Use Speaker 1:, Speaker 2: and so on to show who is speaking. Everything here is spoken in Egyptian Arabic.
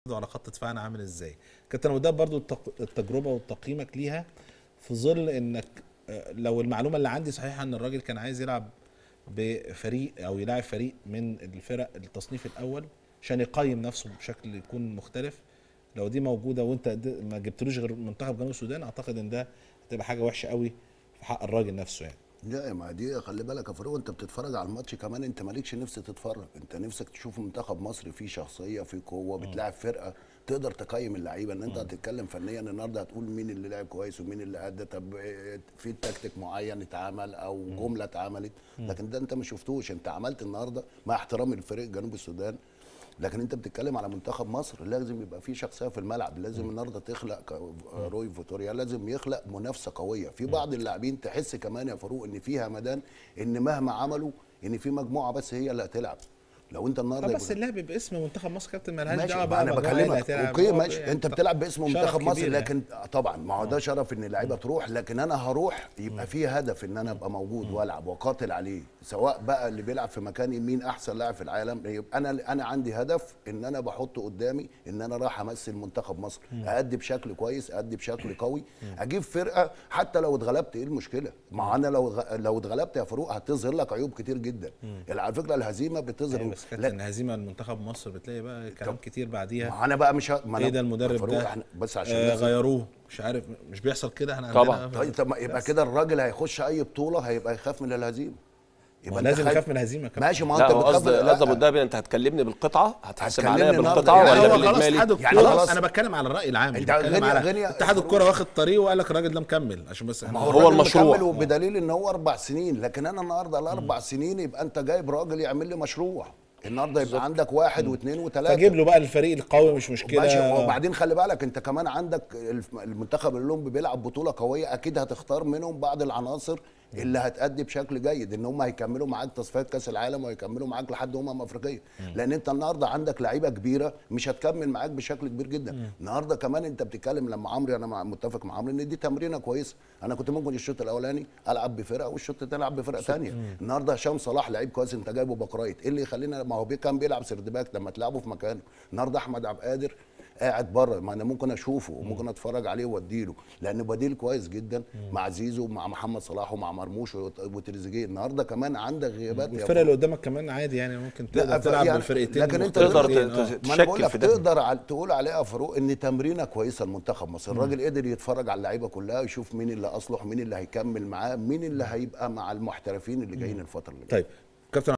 Speaker 1: على خط دفاعنا عامل ازاي كابتن وده برضو التق- التجربه وتقييمك ليها في ظل انك آه، لو المعلومه اللي عندي صحيحه ان الراجل كان عايز يلعب بفريق او يلاعب فريق من الفرق التصنيف الاول عشان يقيم نفسه بشكل يكون مختلف لو دي موجوده وانت د- ما جبتلوش غير منتخب جنوب السودان اعتقد ان ده هتبقى حاجه وحشه قوي في حق الراجل نفسه يعني
Speaker 2: لا ما دي خلي بالك يا فاروق انت بتتفرج على الماتش كمان انت مالكش نفس تتفرج انت نفسك تشوف منتخب مصر فيه شخصيه فيه قوه بتلاعب فرقه تقدر تقيم اللعيبه ان انت هتتكلم فنيا النهارده هتقول مين اللي لعب كويس ومين اللي ادى طب اه، في تكتيك معين اتعمل او جمله اتعملت لكن ده انت ما شفتوش انت عملت النهارده مع احترامي لفريق جنوب السودان لكن انت بتتكلم على منتخب مصر لازم يبقى فيه شخصيه في الملعب لازم النهارده تخلق ك- روي فيتوريا لازم يخلق منافسه قويه في بعض اللاعبين تحس كمان يا فاروق ان في همدان ان مهما عملوا ان في مجموعه بس هي اللي هتلعب لو انت
Speaker 1: آه،
Speaker 2: النهارده
Speaker 1: بس اللعب باسم منتخب مصر كابتن مالهاش
Speaker 2: ماشي
Speaker 1: دعوه
Speaker 2: ما
Speaker 1: بقى
Speaker 2: انا
Speaker 1: مجموعة اللي
Speaker 2: بكلمك
Speaker 1: هتلعب.
Speaker 2: اوكي
Speaker 1: هو
Speaker 2: ماشي
Speaker 1: يعني
Speaker 2: انت بتلعب باسم
Speaker 1: شرف
Speaker 2: منتخب مصر
Speaker 1: كبير يعني.
Speaker 2: لكن طبعا ما هو ده شرف ان اللعيبه تروح لكن انا هروح يبقى في هدف ان انا ابقى موجود والعب واقاتل عليه سواء بقى اللي بيلعب في مكاني مين احسن لاعب في العالم يبقى انا انا عندي هدف ان انا بحطه قدامي ان انا راح امثل منتخب مصر ادي بشكل كويس ادي بشكل قوي اجيب فرقه حتى لو اتغلبت ايه المشكله ما انا لو غ- لو اتغلبت يا فاروق هتظهر لك عيوب كتير جدا يعني على فكره الهزيمه بتظهر
Speaker 1: أيوة بس
Speaker 2: لا،
Speaker 1: كابتن هزيمه المنتخب مصر بتلاقي بقى كلام كتير بعديها
Speaker 2: ما انا بقى مش ه- ما
Speaker 1: ايه
Speaker 2: أنا-
Speaker 1: ده المدرب
Speaker 2: فاروق
Speaker 1: ده
Speaker 2: إحنا بس عشان
Speaker 1: آه
Speaker 2: الناس-
Speaker 1: غيروه مش عارف مش بيحصل كده احنا
Speaker 3: طبعاً.
Speaker 1: عندنا
Speaker 2: طيب طب ما يبقى كده الراجل هيخش اي بطوله هيبقى يخاف من الهزيمه
Speaker 1: ما
Speaker 2: أنت
Speaker 1: لازم
Speaker 2: خايف-
Speaker 1: يخاف من الهزيمه يا كابتن.
Speaker 2: ماشي ما هو
Speaker 3: لا
Speaker 2: انت
Speaker 3: هو
Speaker 2: بتخاف
Speaker 3: قصدي
Speaker 2: لا.
Speaker 3: قصدي ابو الدهبي انت هتكلمني بالقطعه هتحسب
Speaker 2: هتكلمني
Speaker 3: عليا
Speaker 2: النهاردة.
Speaker 3: بالقطعه
Speaker 2: يعني
Speaker 1: يعني
Speaker 3: ولا
Speaker 1: هو خلاص
Speaker 3: بالاجمالي
Speaker 1: اتحاد
Speaker 2: يعني
Speaker 1: الكوره
Speaker 2: خلاص.
Speaker 1: انا بتكلم على الراي العام
Speaker 2: أنت
Speaker 1: بتكلم
Speaker 2: غني-
Speaker 1: على
Speaker 2: غني-
Speaker 1: اتحاد الكوره واخد طريقه وقال لك الراجل ده مكمل عشان بس
Speaker 2: ما
Speaker 1: احنا
Speaker 2: هو
Speaker 3: هو
Speaker 2: الراجل
Speaker 3: المشروع.
Speaker 2: مكمل وبدليل ان هو اربع سنين لكن انا النهارده الاربع سنين يبقى انت جايب راجل يعمل لي مشروع النهارده يبقى عندك واحد واثنين وثلاثه
Speaker 1: فجيب له بقى الفريق القوي مش مشكله
Speaker 2: ماشي وبعدين خلي بالك انت كمان عندك الف- المنتخب الاولمبي بيلعب بطوله قويه اكيد هتختار منهم بعض العناصر اللي هتأدي بشكل جيد ان هم هيكملوا معاك تصفيات كاس العالم وهيكملوا معاك لحد امم افريقيه لان انت النهارده عندك لعيبه كبيره مش هتكمل معاك بشكل كبير جدا النهارده كمان انت بتتكلم لما عمرو انا مع- متفق مع عمرو ان دي تمرينه كويسه انا كنت ممكن الشوط الاولاني العب بفرقه والشوط الثاني العب بفرقه ثانيه النهارده هشام صلاح لعيب كويس انت جايبه باكرايت ايه اللي يخلينا ما هو بي كان بيلعب سردباك لما تلعبه في مكانه النهارده احمد عبد القادر قاعد بره ما انا ممكن اشوفه وممكن اتفرج عليه واديله لانه بديل كويس جدا مع زيزو ومع محمد صلاح ومع مرموش وت- وتريزيجيه النهارده كمان عندك غيابات يا
Speaker 1: والفرقه اللي قدامك كمان عادي يعني ممكن
Speaker 2: لا،
Speaker 1: تقدر
Speaker 2: ف-
Speaker 1: تلعب
Speaker 2: يعني-
Speaker 1: بالفرقتين
Speaker 2: لكن انت
Speaker 3: تقدر
Speaker 1: مختلفين.
Speaker 3: ت-
Speaker 1: آه.
Speaker 3: ت-
Speaker 2: ما انا بقول
Speaker 3: تشكل
Speaker 2: لك
Speaker 3: في ده.
Speaker 2: تقدر على تقول عليها يا فاروق ان تمرينه كويسه لمنتخب مصر الراجل قدر يتفرج على اللعيبه كلها يشوف مين اللي اصلح مين اللي هيكمل معاه مين اللي هيبقى مع المحترفين اللي جايين الفتره اللي جايه
Speaker 1: طيب كابتن